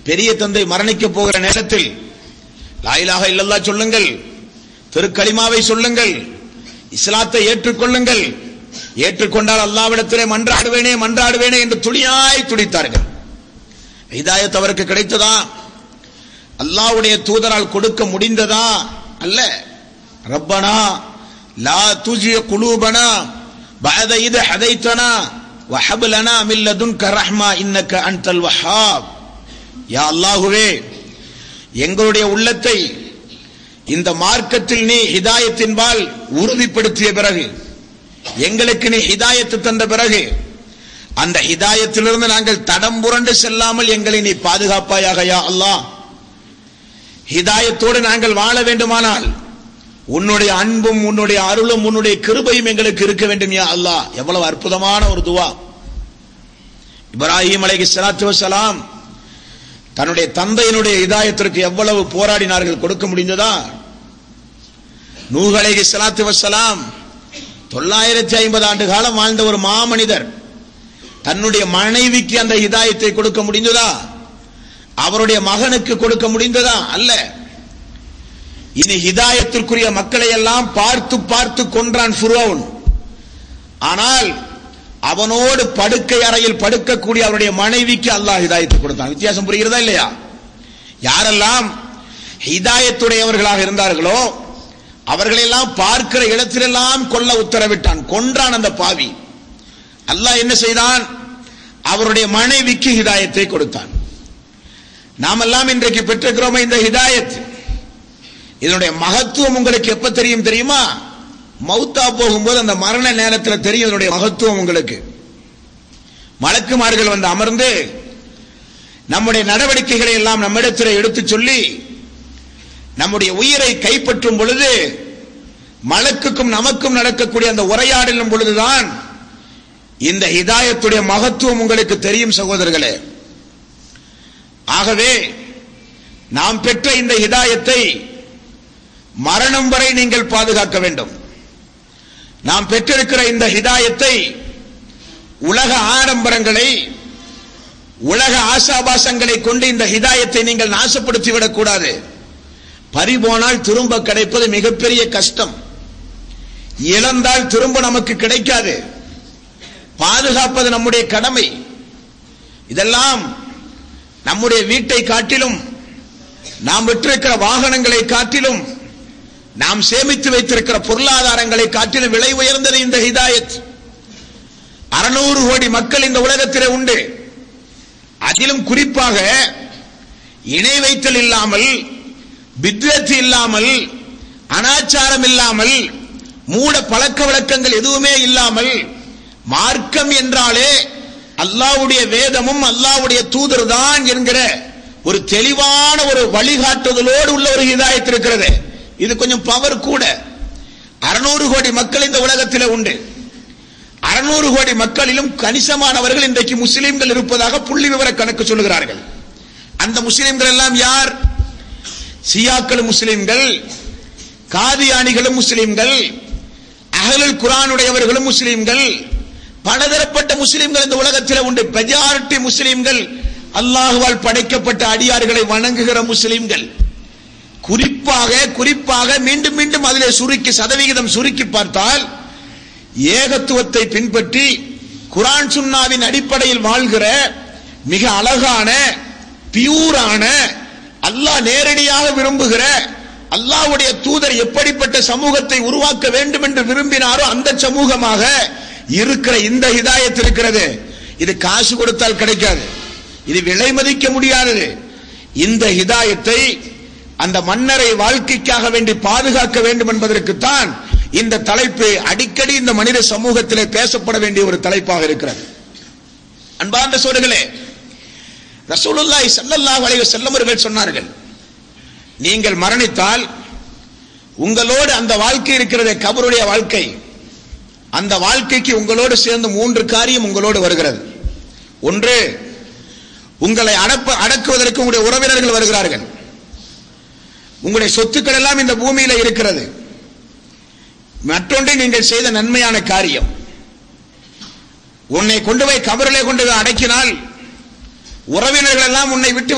பெரிய தந்தை மரணிக்க போகிற நேரத்தில் லாயிலாக இல்லல்லா சொல்லுங்கள் திருக்களிமாவை சொல்லுங்கள் இஸ்லாத்தை ஏற்றுக்கொள்ளுங்கள் ஏற்றுக்கொண்டால் அல்லாவிடத்திலே மன்றாடுவேனே மன்றாடுவேனே என்று துடியாய் துடித்தார்கள் ஹிதாயத் அவருக்கு கிடைத்ததா அல்லாஹ்வுடைய தூதரால் கொடுக்க முடிந்ததா அல்ல ரப்பனா லா துஜிய குலூபனா பஅத இத ஹதைத்தனா வஹப் லனா மின் லதுன்க ரஹ்மா இன்னக அன்தல் வஹாப் யா அல்லாஹுவே எங்களுடைய உள்ளத்தை இந்த மார்க்கத்தில் நீ ஹிதாயத்தின்பால் உறுதிப்படுத்திய பிறகு எங்களுக்கு நீ ஹிதாயத்து தந்த பிறகு அந்த ஹிதாயத்திலிருந்து நாங்கள் தடம் புரண்டு செல்லாமல் எங்களை நீ பாதுகாப்பாயாக யா அல்லாஹ் ஹிதாயத்தோடு நாங்கள் வாழ வேண்டுமானால் உன்னுடைய அன்பும் உன்னுடைய அருளும் உன்னுடைய கிருபையும் எங்களுக்கு இருக்க வேண்டும் யா அல்லாஹ் எவ்வளவு அற்புதமான ஒரு துவா இப்ராஹிம் அலைஹி ஸலாத்து வஸலாம் தன்னுடைய தந்தையினுடைய இதாயத்திற்கு எவ்வளவு போராடினார்கள் கொடுக்க முடிந்ததா நூஹ் அலைஹி ஸலாத்து வஸலாம் தொள்ளாயிரத்தி ஐம்பது ஆண்டு காலம் வாழ்ந்த ஒரு மாமனிதர் தன்னுடைய மனைவிக்கு அந்த ஹிதாயத்தை கொடுக்க முடிந்ததா அவருடைய மகனுக்கு கொடுக்க முடிந்ததா அல்ல இனி ஹிதாயத்திற்குரிய மக்களை எல்லாம் பார்த்து பார்த்து கொன்றான் ஃபுரோன் ஆனால் அவனோடு படுக்கை அறையில் படுக்கக்கூடிய அவருடைய மனைவிக்கு அல்லாஹ் ஹிதாயத்தை கொடுத்தான் வித்தியாசம் புரிகிறதா இல்லையா யாரெல்லாம் ஹிதாயத்துடையவர்களாக இருந்தார்களோ அவர்களெல்லாம் பார்க்கிற இடத்திலெல்லாம் கொல்ல உத்தரவிட்டான் கொன்றான் அந்த பாவி அல்லாஹ் என்ன செய்தான் அவருடைய மனைவிக்கு ஹிதாயத்தை கொடுத்தான் நாமெல்லாம் இன்றைக்கு பெற்றிருக்கிறோமே இந்த ஹிதாயத் இதனுடைய மகத்துவம் உங்களுக்கு எப்ப தெரியும் தெரியுமா மௌத்தா போகும்போது அந்த மரண நேரத்தில் தெரியும் இதனுடைய மகத்துவம் உங்களுக்கு மலக்குமார்கள் வந்து அமர்ந்து நம்முடைய நடவடிக்கைகளை எல்லாம் நம்மிடத்தில் எடுத்து சொல்லி நம்முடைய உயிரை கைப்பற்றும் பொழுது மலக்குக்கும் நமக்கும் நடக்கக்கூடிய அந்த உரையாடலும் பொழுதுதான் இந்த ஹிதாயத்துடைய மகத்துவம் உங்களுக்கு தெரியும் சகோதரர்களே ஆகவே நாம் பெற்ற இந்த ஹிதாயத்தை மரணம் வரை நீங்கள் பாதுகாக்க வேண்டும் நாம் பெற்றிருக்கிற இந்த ஹிதாயத்தை உலக ஆடம்பரங்களை உலக ஆசாபாசங்களை கொண்டு இந்த ஹிதாயத்தை நீங்கள் நாசப்படுத்தி விடக்கூடாது பறிபோனால் திரும்ப கிடைப்பது மிகப்பெரிய கஷ்டம் இழந்தால் திரும்ப நமக்கு கிடைக்காது பாதுகாப்பது நம்முடைய கடமை இதெல்லாம் நம்முடைய வீட்டை காட்டிலும் நாம் விட்டிருக்கிற வாகனங்களை காட்டிலும் நாம் சேமித்து வைத்திருக்கிற பொருளாதாரங்களை காட்டிலும் விலை உயர்ந்தது இந்த ஹிதாயத் அறுநூறு கோடி மக்கள் இந்த உலகத்திலே உண்டு அதிலும் குறிப்பாக இணை வைத்தல் இல்லாமல் பித்ரத்து இல்லாமல் அனாச்சாரம் இல்லாமல் மூட பழக்க வழக்கங்கள் எதுவுமே இல்லாமல் மார்க்கம் என்றாலே அல்லாவுடைய வேதமும் அல்லாவுடைய தூதர் தான் என்கிற ஒரு தெளிவான ஒரு வழிகாட்டுதலோடு உள்ள ஒரு ஹிதாயத் இருக்கிறது இது கொஞ்சம் பவர் கூட அறுநூறு கோடி மக்கள் இந்த உலகத்தில் உண்டு அறுநூறு கோடி மக்களிலும் கணிசமானவர்கள் இன்றைக்கு முஸ்லிம்கள் இருப்பதாக புள்ளி விவர கணக்கு சொல்லுகிறார்கள் அந்த முஸ்லிம்கள் எல்லாம் யார் சியாக்கள் முஸ்லிம்கள் காதியானிகளும் முஸ்லிம்கள் அகலுல் குரானுடையவர்களும் முஸ்லிம்கள் பலதரப்பட்ட முஸ்லிம்கள் இந்த உலகத்தில் உண்டு மெஜாரிட்டி முஸ்லிம்கள் அல்லாஹுவால் படைக்கப்பட்ட அடியார்களை வணங்குகிற முஸ்லிம்கள் குறிப்பாக குறிப்பாக மீண்டும் மீண்டும் அதிலே சுருக்கி சதவிகிதம் சுருக்கி பார்த்தால் ஏகத்துவத்தை பின்பற்றி குரான் சுன்னாவின் அடிப்படையில் வாழ்கிற மிக அழகான பியூரான அல்லாஹ் நேரடியாக விரும்புகிற அல்லாஹ்வுடைய தூதர் எப்படிப்பட்ட சமூகத்தை உருவாக்க வேண்டும் என்று விரும்பினாரோ அந்த சமூகமாக இருக்கிற இந்த ஹிதாயத் இருக்கிறது இது காசு கொடுத்தால் கிடைக்காது இது விலை மதிக்க முடியாதது இந்த ஹிதாயத்தை அந்த மன்னரை வாழ்க்கைக்காக வேண்டி பாதுகாக்க வேண்டும் என்பதற்குத்தான் இந்த தலைப்பு அடிக்கடி இந்த மனித சமூகத்திலே பேசப்பட வேண்டிய ஒரு தலைப்பாக இருக்கிறது அன்பார்ந்த சோழர்களே ரசூலுல்லாஹி ஸல்லல்லாஹு அலைஹி வஸல்லம் அவர்கள் சொன்னார்கள் நீங்கள் மரணித்தால் உங்களோடு அந்த வாழ்க்கை இருக்கிறதே கபருடைய வாழ்க்கை அந்த வாழ்க்கைக்கு உங்களோடு சேர்ந்து மூன்று காரியம் உங்களோடு வருகிறது ஒன்று உங்களை அடப்ப அடக்குவதற்கு உங்களுடைய உறவினர்கள் வருகிறார்கள் உங்களுடைய சொத்துக்கள் எல்லாம் இந்த பூமியில இருக்கிறது மற்றொன்று நீங்கள் செய்த நன்மையான காரியம் உன்னை கொண்டு போய் கபரிலே கொண்டு போய் அடக்கினால் உறவினர்கள் எல்லாம் உன்னை விட்டு